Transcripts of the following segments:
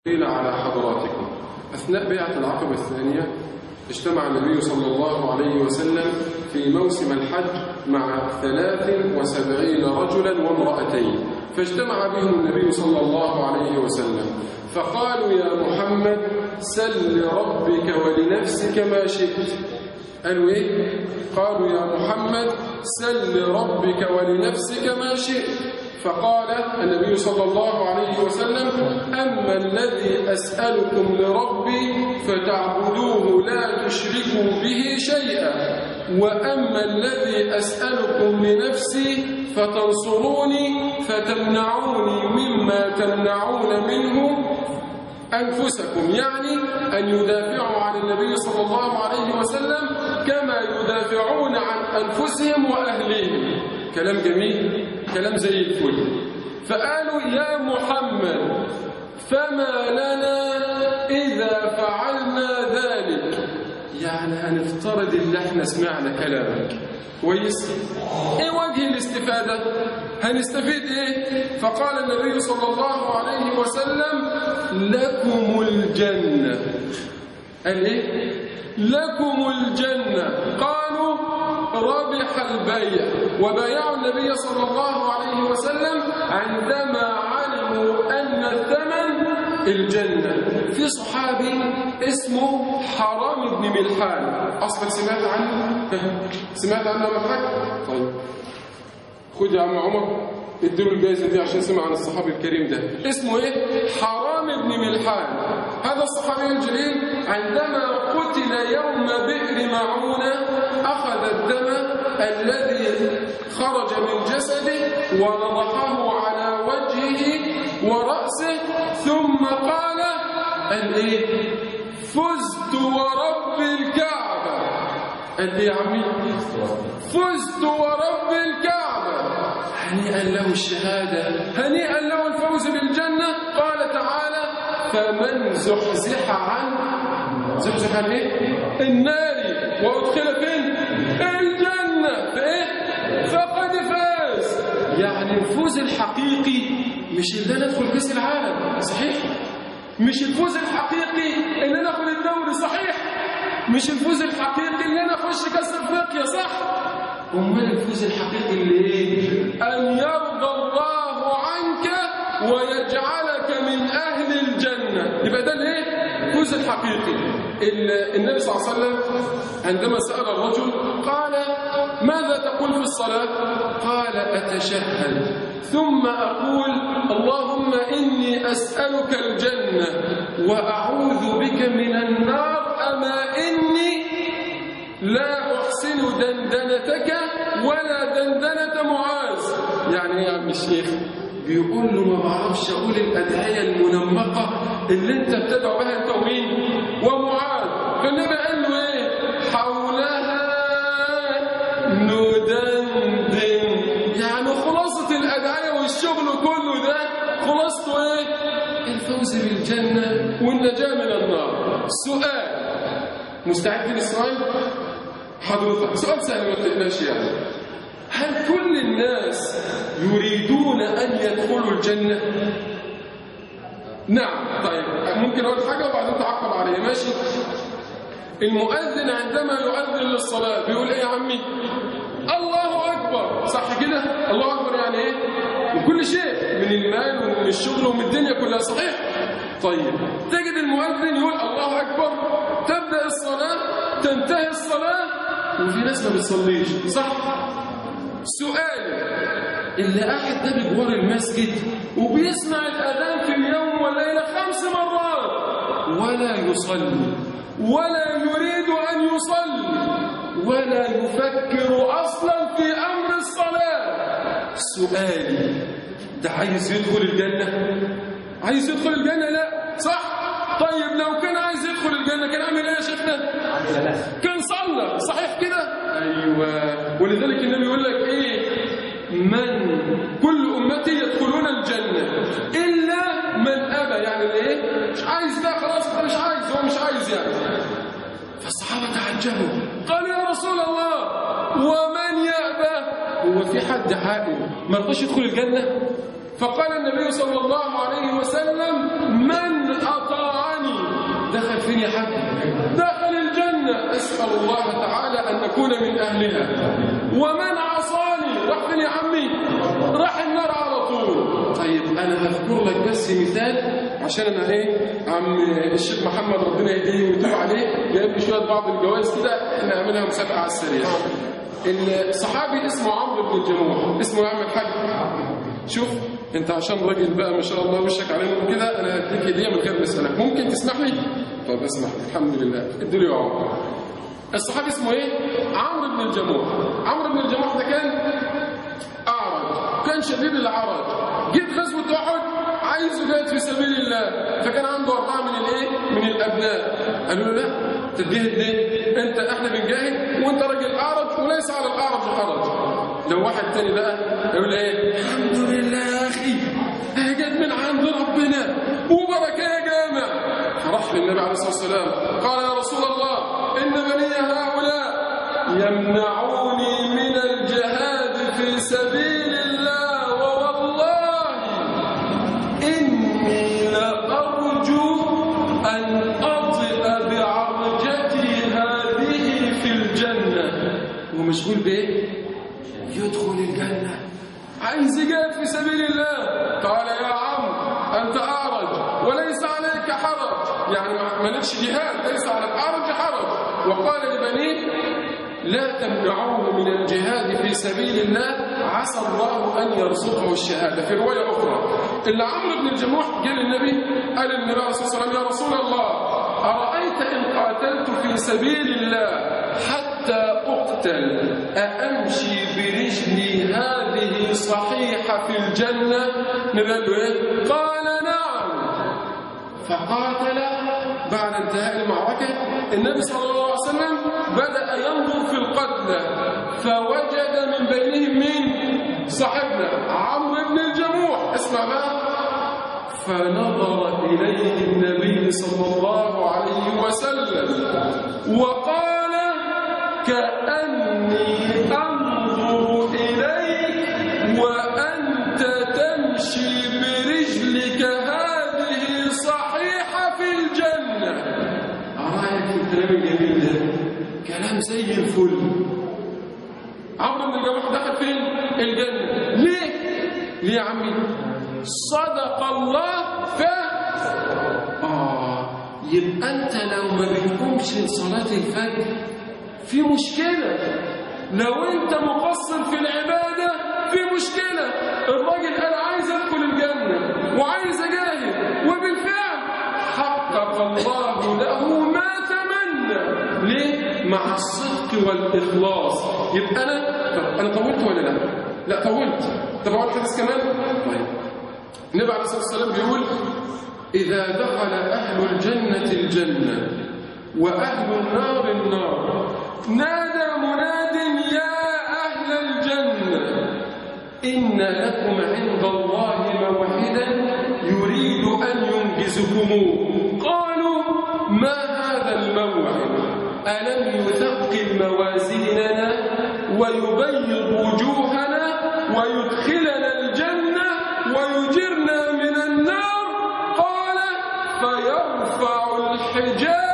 قيل على حضراتكم أثناء بيعة العقبة الثانية اجتمع النبي صلى الله عليه وسلم في موسم الحج مع ثلاث وسبعين رجلا وامرأتين فاجتمع بهم النبي صلى الله عليه وسلم فقالوا يا محمد سل لربك ولنفسك ما شئت قالوا ايه قالوا يا محمد سل لربك ولنفسك ما شئت فقال النبي صلى الله عليه وسلم أما الذي أسألكم لربي فتعبدوه لا تشركوا به شيئا وأما الذي أسألكم لنفسي فتنصروني فتمنعوني مما تمنعون منه أنفسكم يعني أن يدافعوا عن النبي صلى الله عليه وسلم كما يدافعون عن أنفسهم وأهليهم كلام جميل كلام زي الفل فقالوا يا محمد فما لنا إذا فعلنا ذلك يعني هنفترض ان احنا سمعنا كلامك كويس ايه وجه الاستفادة هنستفيد ايه فقال النبي صلى الله عليه وسلم لكم الجنة قال ايه لكم الجنة قالوا ربح البيع وبايعوا النبي صلى الله عليه وسلم عندما علموا أن الثمن الجنة في صحابي اسمه حرام بن ملحان أصلا سمعت عنه سمعت عنه ولا حاجة طيب خد يا عم عمر اديله الجائزة دي عشان سمع عن الصحابي الكريم ده اسمه ايه حرام بن ملحان هذا الصحابي الجليل عندما قتل يوم بئر معونة أخذ الدم الذي خرج من جسده ونضحه على وجهه ورأسه ثم قال قال ايه فزت ورب الكعبة قال ايه يا عمي فزت ورب الكعبة هنيئا له الشهادة هنيئا له الفوز بالجنة قال تعالى فمن زحزح عن زحزح عن ايه النار وادخل فين الجنة فايه فقد فاز يعني الفوز الحقيقي مش اللي انا ادخل كاس العالم صحيح مش الفوز الحقيقي ان انا اخد الدوري صحيح مش الفوز الحقيقي ان انا اخش كاس افريقيا صح امال الفوز الحقيقي اللي ايه ان يرضى الله عنك ويجعلك من اهل الجنه يبقى ده الايه الفوز الحقيقي النبي صلى الله عليه وسلم عندما سال الرجل قال ماذا تقول في الصلاه قال اتشهد ثم اقول اللهم اني اسالك الجنه واعوذ بك من النار اما اني لا أحسن دندنتك ولا دندنة معاذ يعني ايه يا عم الشيخ بيقول له ما بعرفش أقول الأدعية المنمقة اللي أنت بتدعو بها أنت ومين ومعاذ فالنبي قال له إيه حولها ندندن يعني خلاصة الأدعية والشغل كله ده خلاصته إيه الفوز بالجنة والنجاة من النار سؤال مستعد للسؤال حضرتك سؤال سهل ما تقلقش يعني هل كل الناس يريدون أن يدخلوا الجنة؟ نعم طيب ممكن أقول حاجة وبعدين تعقب عليها ماشي المؤذن عندما يؤذن للصلاة بيقول إيه يا عمي؟ الله أكبر صح كده؟ الله أكبر يعني إيه؟ من كل شيء من المال ومن الشغل ومن الدنيا كلها صحيح؟ طيب تجد المؤذن يقول الله أكبر تبدأ الصلاة تنتهي الصلاة وفي ناس ما بتصليش صح سؤال اللي قاعد ده بجوار المسجد وبيسمع الأذان في اليوم والليلة خمس مرات ولا يصلي ولا يريد أن يصلي ولا يفكر أصلا في أمر الصلاة سؤالي ده عايز يدخل الجنة عايز يدخل الجنة لا صح طيب لو كان عايز يدخل الجنة كان عامل ايه يا شيخنا كان صلى صحيح كده ايوه ولذلك النبي يقول لك ايه من كل امتي يدخلون الجنة الا من ابى يعني اللي ايه مش عايز ده خلاص انت مش عايز هو مش عايز يعني فالصحابة تعجبوا قال يا رسول الله ومن يأبى هو في حد عاقل ما رضاش يدخل الجنة فقال النبي صلى الله عليه وسلم من أطاعني دخل فين يا حبيبي دخل الجنة أسأل الله تعالى أن نكون من أهلها ومن عصاني راح فين يا عمي راح النار على طول طيب أنا هذكر لك بس مثال عشان أنا إيه عم الشيخ محمد ربنا يهديه ويتوب عليه جايب لي شوية بعض الجوائز كده إحنا نعملها مسابقة على السريع الصحابي اسمه عمرو بن الجموح اسمه يعمل حاج شوف انت عشان راجل بقى ما شاء الله وشك علينا كده انا هديك هديه من غير ما اسالك ممكن تسمح لي طب اسمح لي الحمد لله ادوا لي عمر الصحابي اسمه ايه عمرو بن الجموح عمرو بن الجموح ده كان اعرج كان شديد العرج جيت غزوه احد عايز يجاهد في سبيل الله فكان عنده اربعه من الايه من الابناء قالوا له لا تجاهد ليه انت احنا بنجاهد وانت راجل اعرج وليس على الاعرج حرج لو واحد تاني بقى يقول ايه الحمد لله يا اخي جت من عند ربنا وبركه يا جامع فراح للنبي عليه الصلاه والسلام قال يا رسول الله ان بني هؤلاء يمنعوني من الجهاد في سبيل الله ووالله اني لارجو ان اطئ بعرجتي هذه في الجنه ومشغول بايه يدخل الجنة عايز يجاهد في سبيل الله قال يا عم أنت أعرج وليس عليك حرج يعني مالكش جهاد ليس على الأعرج حرج وقال لبنيه لا تمنعوه من الجهاد في سبيل الله عسى الله أن يرزقه الشهادة في رواية أخرى اللي عمرو بن الجموح جاء للنبي قال للنبي عليه الصلاة والسلام يا رسول الله أرأيت إن قاتلت في سبيل الله حتى أقتل أأمشي برجلي هذه صحيحة في الجنة نبقى إيه؟ قال نعم فقاتل بعد انتهاء المعركة النبي صلى الله عليه وسلم بدأ ينظر في القتلى فوجد من بينهم مين صاحبنا عمرو بن الجموح اسمع بقى فنظر إليه النبي صلى الله عليه وسلم وقال كأني أنظر إليك وأنت تمشي برجلك هذه صحيحة في الجنة رأيك الكلام الجميل ده كلام زي الفل عمرو بن الجموح دخل فين؟ الجنة ليه؟ ليه يا عمي؟ صدق الله ف آه يبقى أنت لو ما بتقومش لصلاة الفجر في مشكلة لو أنت مقصر في العبادة في مشكلة الراجل قال عايز أدخل الجنة وعايز أجاهد وبالفعل حقق الله له ما تمنى ليه؟ مع الصدق والإخلاص يبقى أنا طب أنا طولت ولا لا؟ لا طولت طب أقول حديث كمان؟ طيب النبي عليه الصلاة والسلام بيقول إذا دخل أهل الجنة الجنة وأهل النار النار نادى مناد يا أهل الجنة إن لكم عند الله موعدا يريد أن ينجزكموه قالوا ما هذا الموعد ألم يثقل موازيننا ويبيض وجوهنا ويدخلنا الجنة ويجرنا من النار قال فيرفع الحجاب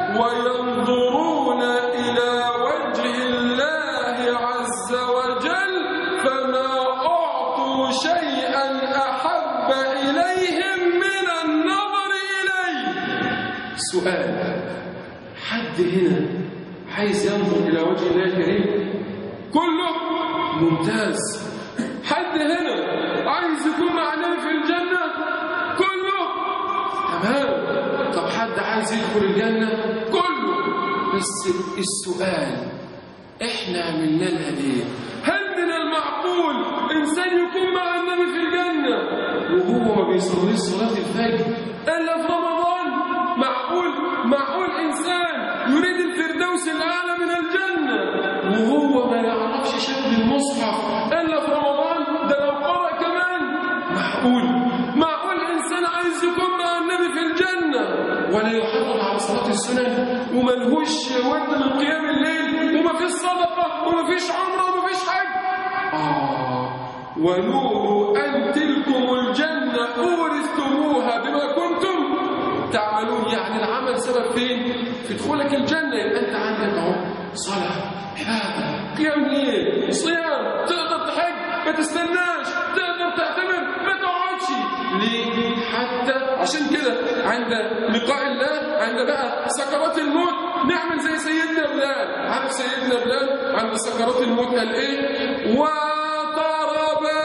وينظرون إلى وجه الله عز وجل فما أعطوا شيئا أحب إليهم من النظر إليه سؤال حد هنا عايز ينظر إلى وجه الله الكريم كله ممتاز حد هنا عايز يكون مع النبي في الجنة كله تمام طب حد عايز يدخل الجنة كله بس السؤال احنا عملنا لها ليه هل من المعقول انسان يكون مع النبي في الجنة وهو ما بيصليش صلاة الفجر الا في رمضان معقول معقول انسان يريد الفردوس الاعلى من الجنة وهو ما يعرفش شد المصحف الا في رمضان ده لو قرأ كمان معقول معقول انسان عايز يكون مع النبي في الجنة ولا يحافظ على صلاة السنن وملهوش ود من قيام الليل وما فيش صدقة وما فيش عمرة وما فيش حج آه ونور أن تلكم الجنة أورثتموها بما كنتم تعملون يعني العمل سبب فين؟ في دخولك الجنة يبقى أنت عندك أهو صلاة عبادة قيام ليل صيام تقدر تحج ما تستناش تقدر تعتمر ما تقعدش ليه؟ حتى عشان كده عند لقاء الله عند بقى سكرات الموت نعمل زي سيدنا بلال عارف سيدنا بلال عند سكرات الموت قال ايه؟ وطربا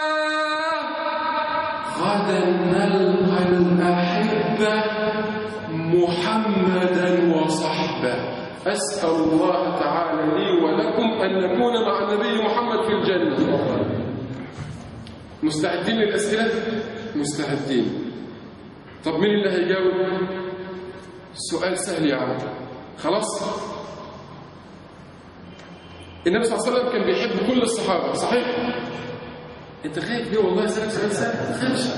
غدا نلقى الأحبة محمدا وصحبه أسأل الله تعالى لي ولكم أن نكون مع النبي محمد في الجنة مستعدين للأسئلة؟ مستعدين طب مين اللي هيجاوب؟ السؤال سهل يا عم خلاص؟ النبي صلى الله عليه وسلم كان بيحب كل الصحابة صحيح؟ انت خايف ليه والله سألك سؤال سهل ما تخافش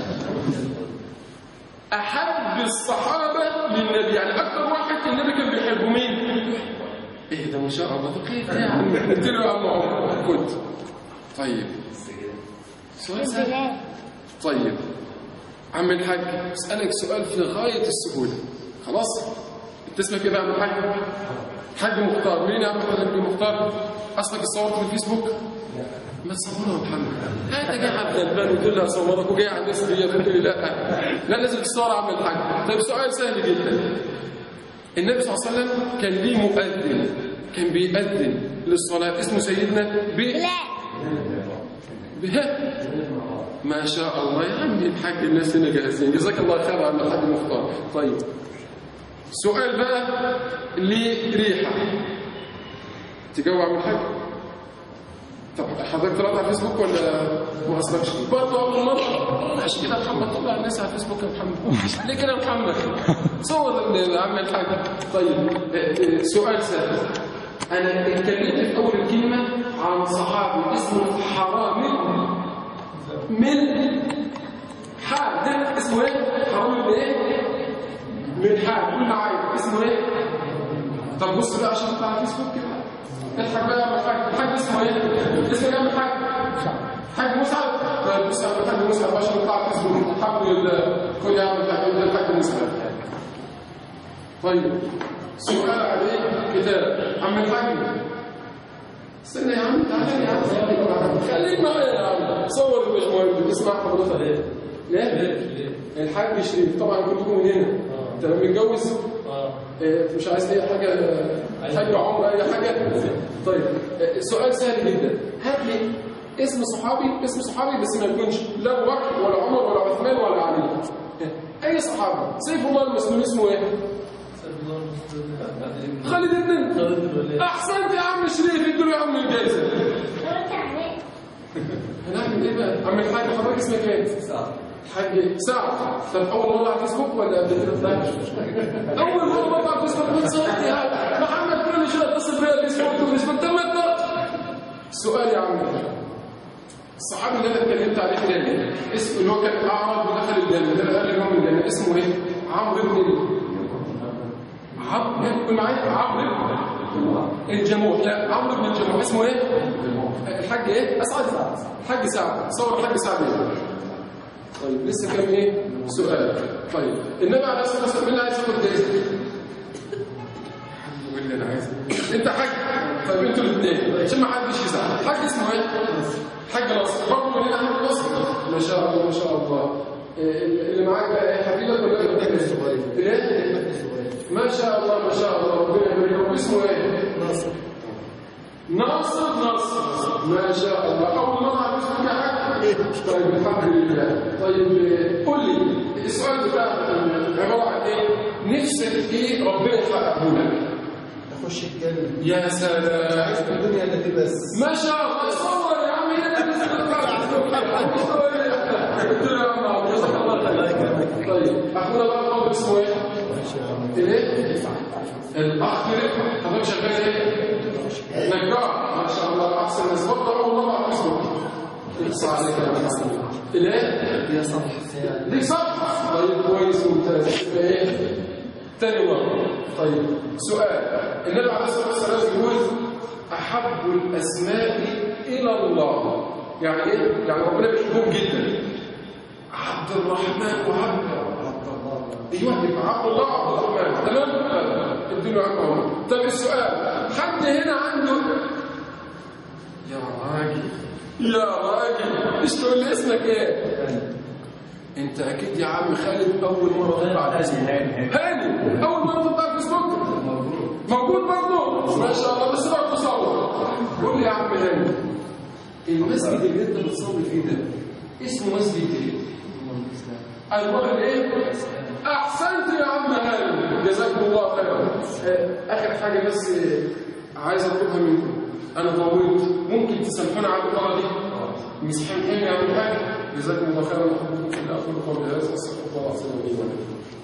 أحب الصحابة للنبي يعني أكثر واحد النبي كان بيحبه مين؟ إيه ده ما شاء الله طب كيف يا عم قلت له يا عم عمر كنت طيب سؤال سهل طيب عم الحاج اسألك سؤال في غاية السهولة خلاص انت اسمك ايه بقى يا عم الحاج حاج مختار مين يا عم الحاج مختار اصلك اتصورت في الفيسبوك ما تصوره يا محمد انت جاي على الغلبان وتقول لي اصورك وجاي على الناس دي تقول لي لا لا لازم تصور عم الحاج طيب سؤال سهل جدا النبي صلى الله عليه وسلم كان ليه مؤذن كان بيأذن للصلاة اسمه سيدنا ب بها ما شاء الله يا عمي الحاج الناس هنا جاهزين جزاك الله خير يا عم الحاج مختار طيب سؤال بقى لريحة تجاوب عم الحاج طب حضرتك طلعت على الفيسبوك ولا ما اصلكش برضه اول مره عشان كده محمد طلع الناس على الفيسبوك يا محمد ليه كده يا محمد صور العم الحاج طيب سؤال سهل انا اتكلمت في اول الكلمه عن صحابي اسمه حرامي من حال ده اسمه ايه حرامي من ايه من حال قول معايا اسمه ايه طب بص بقى عشان تطلع على الفيسبوك كده اضحك بقى يا عم الحاج الحاج اسمه ايه اسمه ايه يا عم الحاج حاج مسعد طيب بص يا عم الحاج مسعد عشان نطلع على الفيسبوك الحمد لله خد يا عم الحاج ده الحاج مسعد طيب سؤال عليه كتاب عم الحاج استنى يا عم تعالى يا عم خليك معايا يا عم صور الباشمهندس اسمع حضرتك ايه ليه؟ الحاج شريف طبعا كلكم من هنا انت متجوز؟ إيه مش عايز اي حاجه حاجه عمر اي حاجه طيب سؤال سهل جدا هات لي اسم صحابي اسم صحابي بس ما يكونش لا ابو بكر ولا عمر ولا عثمان ولا علي اي صحابي سيف الله المسلول اسمه ايه خالد بن احسنت يا عم شريف ادوا له يا عم الجائزه هنعمل ايه بقى عم الحاج حضرتك اسمك ايه سعد حاج سعد طب اول مره على الفيسبوك ولا قبل كده طلعت اول مره بطلع على الفيسبوك من صوتي يا محمد كل شويه اتصل بيا الفيسبوك والفيسبوك طب ما السؤال يا عم الصحابي اللي انا اتكلمت عليه تاني اسمه اللي هو كان اعرض ودخل الجنه ده اللي قال من الجنه اسمه ايه؟ عمرو بن عمرو قول معايا عمرو الجموح لا عمرو بن الجموح اسمه ايه؟ الحاج ايه؟ اسعد الحاج سعد صور الحاج سعد ايه؟ طيب لسه كام ايه؟ سؤال طيب النبي عليه الصلاه والسلام مين اللي عايز ياخد جايزه؟ واللي انا عايز انت حاج طيب انتوا الاثنين عشان ما حدش يزعل حاج اسمه ايه؟ حاج نصر برضه من هنا حاج نصر ما شاء الله ما شاء الله اللي معاك بقى ايه حبيبك ولا ابنك الصغير؟ ايه؟ ما شاء الله ما شاء الله ربنا يبارك له اسمه ايه؟ ناصر ناصر ناصر ما شاء الله اول مره على اسمك يا حاج طيب الحمد لله طيب قول لي السؤال بتاع عباره عن ايه؟ نفسك ايه ربنا يحققه لك؟ اخش الجنه يا سلام الدنيا التي بس ما شاء الله صور يا عم هنا قلت له يا عم عبد جزاك الله خير طيب اخونا بقى الفاضل اسمه ايه؟ ايه؟ الاخ رفعت حضرتك شغال ايه؟ نجار ما شاء الله احسن ناس برضه اول مره على الفيسبوك يقصى عليك يا محمد الايه؟ يا صبح ليك صح؟ طيب كويس ممتاز ايه؟ تاني مرة طيب سؤال النبي عليه الصلاة والسلام يقول أحب الأسماء إلى الله يعني ايه يعني ربنا بيحبهم جدا عبد الرحمن وعبد ايوه يبقى عبد الله عبد الرحمن تمام اديله عبد الله طب السؤال حد هنا عنده يا راجل يا راجل ايش تقول لي اسمك ايه انت اكيد يا عم خالد اول مره تطلع على الفيسبوك هاني اول مره تطلع على الفيسبوك موجود برضه ما شاء الله بس بقى تصور قول لي يا عم هاني المسجد اللي انت بتصلي فيه ده اسمه مسجد ايه المرة ايه احسنت يا عم هاني جزاكم الله خيرا آه، اخر حاجه بس آه، عايز اطلبها منكم انا طولت ممكن تسامحوني على الطلبه دي مسحين يا عم حاجه جزاكم الله خيرا وحبكم في الاخر قول هذا استغفر الله العظيم لي ولكم